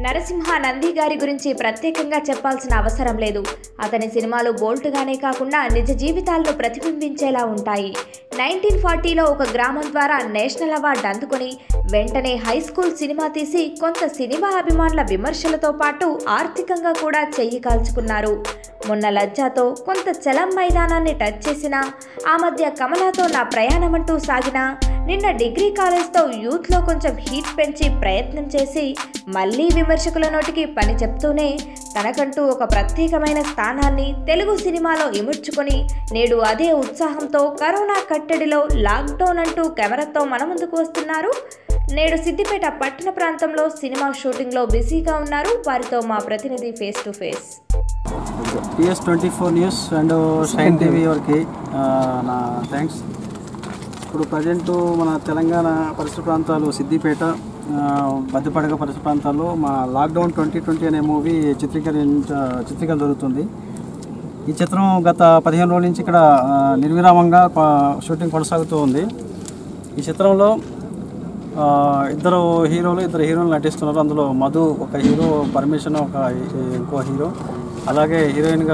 నరసింహ నంది గారి గురించి ప్రత్యేకంగా చెప్పాల్సిన అవసరం లేదు అతని సినిమాలు బోల్ట్గానే కాకుండా నిజ జీవితాలను ప్రతిబింబించేలా ఉంటాయి నైన్టీన్ ఫార్టీలో ఒక గ్రామం ద్వారా నేషనల్ అవార్డు అందుకొని వెంటనే హై స్కూల్ సినిమా తీసి కొంత సినిమా అభిమానుల విమర్శలతో పాటు ఆర్థికంగా కూడా చెయ్యి కాల్చుకున్నారు మొన్న లజ్జాతో కొంత చలం మైదానాన్ని టచ్ చేసిన ఆ మధ్య కమలాతో నా ప్రయాణం అంటూ సాగిన నిన్న డిగ్రీ కాలేజ్తో యూత్లో కొంచెం హీట్ పెంచి ప్రయత్నం చేసి మళ్ళీ విమర్శకుల నోటికి పని చెప్తూనే తనకంటూ ఒక ప్రత్యేకమైన స్థానాన్ని తెలుగు సినిమాలో ఇముడ్చుకొని నేడు అదే ఉత్సాహంతో కరోనా కట్టడిలో లాక్డౌన్ అంటూ కెమెరాతో మన ముందుకు వస్తున్నారు నేడు సిద్దిపేట పట్టణ ప్రాంతంలో సినిమా షూటింగ్లో బిజీగా ఉన్నారు వారితో మా ప్రతినిధి face to face TS twenty four news and shine TV వారికి ఆ, నా థ్యాంక్స్ ఇప్పుడు ప్రజెంట్ మన తెలంగాణ పరిసర ప్రాంతాలు సిద్దిపేట ఆ, బద్దపడగ పరిసర ప్రాంతాల్లో మా లాక్డౌన్ ట్వంటీ ట్వంటీ అనే మూవీ చిత్రీకరించ చిత్రీకరణ జరుగుతుంది ఈ చిత్రం గత పదిహేను రోజుల నుంచి ఇక్కడ ఆ, నిర్విరామంగా కొ- షూటింగ్ కొనసాగుతూ ఉంది ఈ చిత్రంలో ఆ, ఇద్దరు హీరోలు ఇద్దరు హీరోలు నటిస్తున్నారు అందులో మధు ఒక హీరో పర్మిషన్ ఒక హీ- ఇంకో హీరో అలాగే హీరోయిన్గా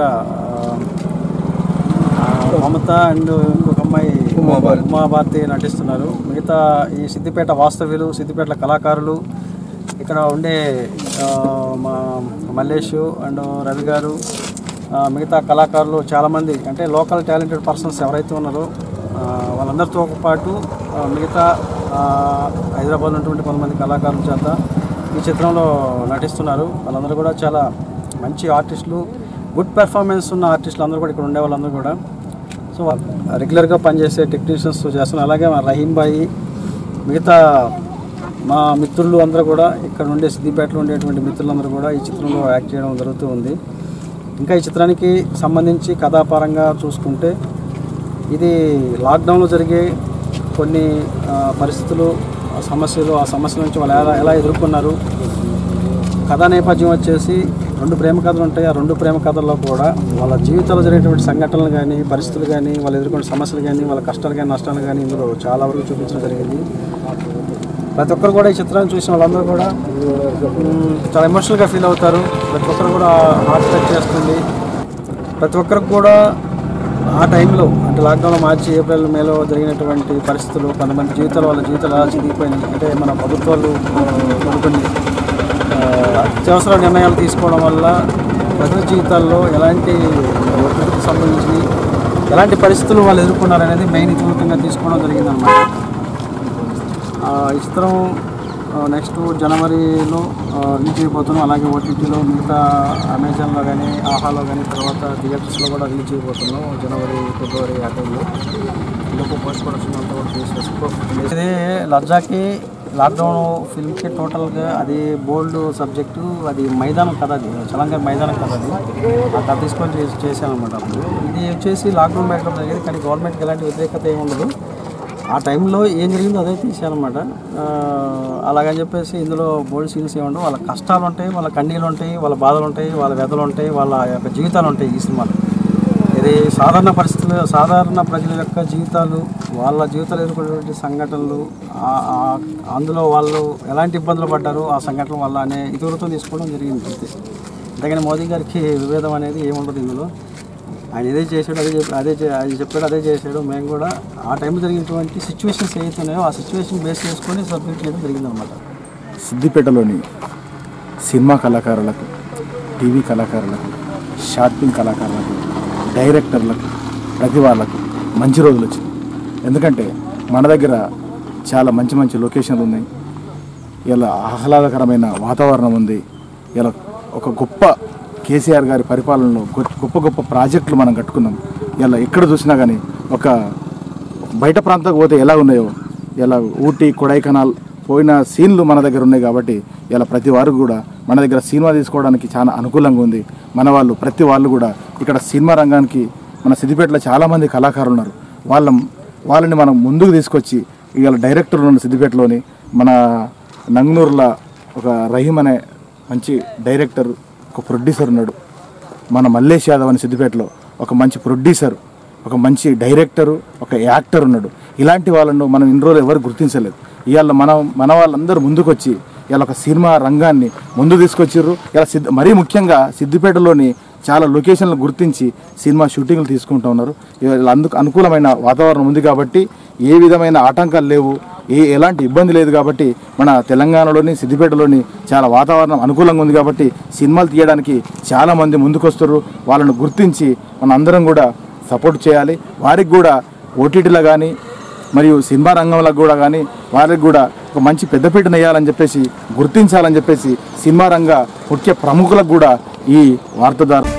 ఆ, మమత అండ్ ఇంకొక అమ్మాయి ఉమాభారతి నటిస్తున్నారు మిగతా ఈ సిద్దిపేట వాస్తవ్యులు సిద్దిపేట కళాకారులు ఇక్కడ ఉండే ఆ, మా మల్లేష్ అండ్ రవి గారు ఆ, మిగతా కళాకారులు చాలామంది అంటే లోకల్ టాలెంటెడ్ పర్సన్స్ ఎవరైతే ఉన్నారో ఆ, వాళ్ళందరితో పాటు ఆ, మిగతా ఆ, హైదరాబాద్ ఉన్నటువంటి కొంతమంది కళాకారుల చేత ఈ చిత్రంలో నటిస్తున్నారు వాళ్ళందరూ కూడా చాలా మంచి ఆర్టిస్టులు గుడ్ పెర్ఫార్మెన్స్ ఉన్న ఆర్టిస్టులు అందరూ కూడా ఇక్కడ ఉండే వాళ్ళందరూ కూడా సో రెగ్యులర్గా పనిచేసే టెక్నీషియన్స్ చేస్తున్నారు అలాగే మా రహీం బాయి మిగతా మా మిత్రులు అందరూ కూడా ఇక్కడ ఉండే సిద్దిపేటలో ఉండేటువంటి మిత్రులందరూ కూడా ఈ చిత్రంలో యాక్ట్ చేయడం జరుగుతూ ఉంది ఇంకా ఈ చిత్రానికి సంబంధించి కథాపరంగా చూసుకుంటే ఇది లాక్డౌన్లో జరిగే కొన్ని ఆ, పరిస్థితులు ఆ సమస్యలు ఆ సమస్యల నుంచి వాళ్ళు ఎలా ఎలా ఎదుర్కొన్నారు కథా నేపథ్యం వచ్చేసి రెండు ప్రేమ కథలు ఉంటాయి ఆ రెండు ప్రేమ కథల్లో కూడా వాళ్ళ జీవితంలో జరిగేటువంటి సంఘటనలు కానీ పరిస్థితులు కానీ వాళ్ళు ఎదుర్కొనే సమస్యలు కానీ వాళ్ళ కష్టాలు కానీ నష్టాలు కానీ ఇందులో చాలా వరకు చూపించడం జరిగింది ప్రతి ఒక్కరు కూడా ఈ చిత్రాన్ని చూసిన వాళ్ళందరూ కూడా మ్, చాలా ఎమోషనల్గా ఫీల్ అవుతారు ప్రతి ఒక్కరు కూడా హార్ట్ టచ్ చేస్తుంది ప్రతి ఒక్కరికి కూడా ఆ టైంలో అంటే లాక్డౌన్లో మార్చి ఏప్రిల్ మేలో జరిగినటువంటి పరిస్థితులు కొంతమంది జీవితాలు వాళ్ళ జీవితాలు ఎలా చిరిగిపోయినాయి అంటే మన ప్రభుత్వాలు ఆ, కొన్ని కొన్ని ఆ, అత్యవసర నిర్ణయాలు తీసుకోవడం వల్ల ప్రజల జీవితాల్లో ఎలాంటి ఒత్తిడికి సంబంధించి ఎలాంటి పరిస్థితులు వాళ్ళు ఎదుర్కొన్నారనేది మెయిన్ ఇతివృత్తంగా తీసుకోవడం జరిగిందన్నమాట ఆ, ఈ చిత్రం నెక్స్ట్ జనవరిలో రిలీజ్ అయిపోతున్నాం అలాగే ఓటీటీలో మిగతా అమెజాన్లో కానీ ఆహాలో కానీ తర్వాత థియేటర్స్లో కూడా రిలీజ్ అయిపోతున్నాం జనవరి ఫిబ్రవరి ఆ టైంలో ఇంకొక పోస్ట్ ప్రొడక్షన్ అంతా కూడా చేసేసుకో ఇదే లజ్జాకి లాక్డౌన్ ఫిల్మ్కి టోటల్గా అది బోల్డ్ సబ్జెక్టు అది మైదానం కథ అది చలంగా మైదానం కథ అది ఆ కథ తీసుకొని చేసి చేశాను అనమాట అప్పుడు ఇది వచ్చేసి లాక్డౌన్ బ్యాక్డ్రాప్ జరిగేది కానీ గవర్నమెంట్కి ఎలాంటి వ్యతిరేకత ఏమి ఉండదు ఆ టైంలో ఏం జరిగిందో అదే తీసానమాట అలాగని చెప్పేసి ఇందులో బోల్డ్ సీన్స్ ఏముండవు వాళ్ళ కష్టాలు ఉంటాయి వాళ్ళ కన్నీళ్ళు ఉంటాయి వాళ్ళ బాధలు ఉంటాయి వాళ్ళ వ్యధలు ఉంటాయి వాళ్ళ యొక్క జీవితాలు ఉంటాయి ఈ సినిమాలో ఇది సాధారణ పరిస్థితులు సాధారణ ప్రజల యొక్క జీవితాలు వాళ్ళ జీవితాలు ఎదుర్కొనేటువంటి సంఘటనలు ఆ- ఆ- అందులో వాళ్ళు ఎలాంటి ఇబ్బందులు పడ్డారు ఆ సంఘటనల వల్ల అనే ఇతివృత్తం తీసుకోవడం జరిగింది అంతే అంతేగాని మోదీ గారికి విభేదం అనేది ఏముండదు ఇందులో ఆయన ఏదే చేశాడు అదే చెప్పి అదే చే- ఆయన చెప్పాడు అదే చేశాడు మేము కూడా ఆ టైంలో జరిగినటువంటి సిచ్యువేషన్స్ ఏవైతే ఉన్నాయో ఆ సిచ్యువేషన్ బేస్ చేసుకొని సబ్మిట్ చేయడం జరిగిందనమాట సిద్దిపేటలోని సినిమా కళాకారులకు టీవీ కళాకారులకు షార్ట్ ఫిల్మ్ కళాకారులకు డైరెక్టర్లకు ప్రతి వాళ్ళకు మంచి రోజులు వచ్చింది ఎందుకంటే మన దగ్గర చాలా మంచి మంచి లొకేషన్లు ఉన్నాయి ఇలా ఆహ్లాదకరమైన వాతావరణం ఉంది ఇలా ఒక గొప్ప కేసీఆర్ గారి పరిపాలనలో గొ- గొప్ప గొప్ప ప్రాజెక్టులు మనం కట్టుకున్నాం ఇలా ఎక్కడ చూసినా కానీ ఒక బయట ప్రాంతాలకు పోతే ఎలా ఉన్నాయో ఇలా ఊటీ కొడైకెనాల్ పోయిన సీన్లు మన దగ్గర ఉన్నాయి కాబట్టి ఇలా ప్రతి వారు కూడా మన దగ్గర సినిమా తీసుకోవడానికి చాలా అనుకూలంగా ఉంది మన వాళ్ళు ప్రతి వాళ్ళు కూడా ఇక్కడ సినిమా రంగానికి మన సిద్దిపేటలో చాలామంది కళాకారులు ఉన్నారు వాళ్ళ వాళ్ళని మనం ముందుకు తీసుకొచ్చి ఇవాళ డైరెక్టర్ ఉన్న సిద్దిపేటలోని మన నంగనూరులో ఒక రహీం అనే మంచి డైరెక్టర్ ఒక ప్రొడ్యూసర్ ఉన్నాడు మన మల్లేష్ యాదవ్ అని సిద్దిపేటలో ఒక మంచి ప్రొడ్యూసర్ ఒక మంచి డైరెక్టరు ఒక యాక్టర్ ఉన్నాడు ఇలాంటి వాళ్ళను మనం ఇన్ని రోజులు ఎవరు గుర్తించలేదు ఇవాళ మనం మన వాళ్ళందరూ ముందుకొచ్చి ఇలా ఒక సినిమా రంగాన్ని ముందు తీసుకొచ్చిర్రు ఇలా సిద్ధ మరీ ముఖ్యంగా సిద్దిపేటలోని చాలా లొకేషన్లు గుర్తించి సినిమా షూటింగ్లు తీసుకుంటూ ఉన్నారు ఇలా అందుకు అనుకూలమైన వాతావరణం ఉంది కాబట్టి ఏ విధమైన ఆటంకాలు లేవు ఏ ఎలాంటి ఇబ్బంది లేదు కాబట్టి మన తెలంగాణలోని సిద్దిపేటలోని చాలా వాతావరణం అనుకూలంగా ఉంది కాబట్టి సినిమాలు తీయడానికి చాలామంది ముందుకొస్తారు వాళ్ళను గుర్తించి మన అందరం కూడా సపోర్ట్ చేయాలి వారికి కూడా ఓటీటీలో కానీ మరియు సినిమా రంగంలో కూడా కానీ వారికి కూడా ఒక మంచి పెద్దపీట వేయాలని చెప్పేసి గుర్తించాలని చెప్పేసి సినిమా రంగ ముఖ్య ప్రముఖులకు కూడా ఈ వార్తాదారు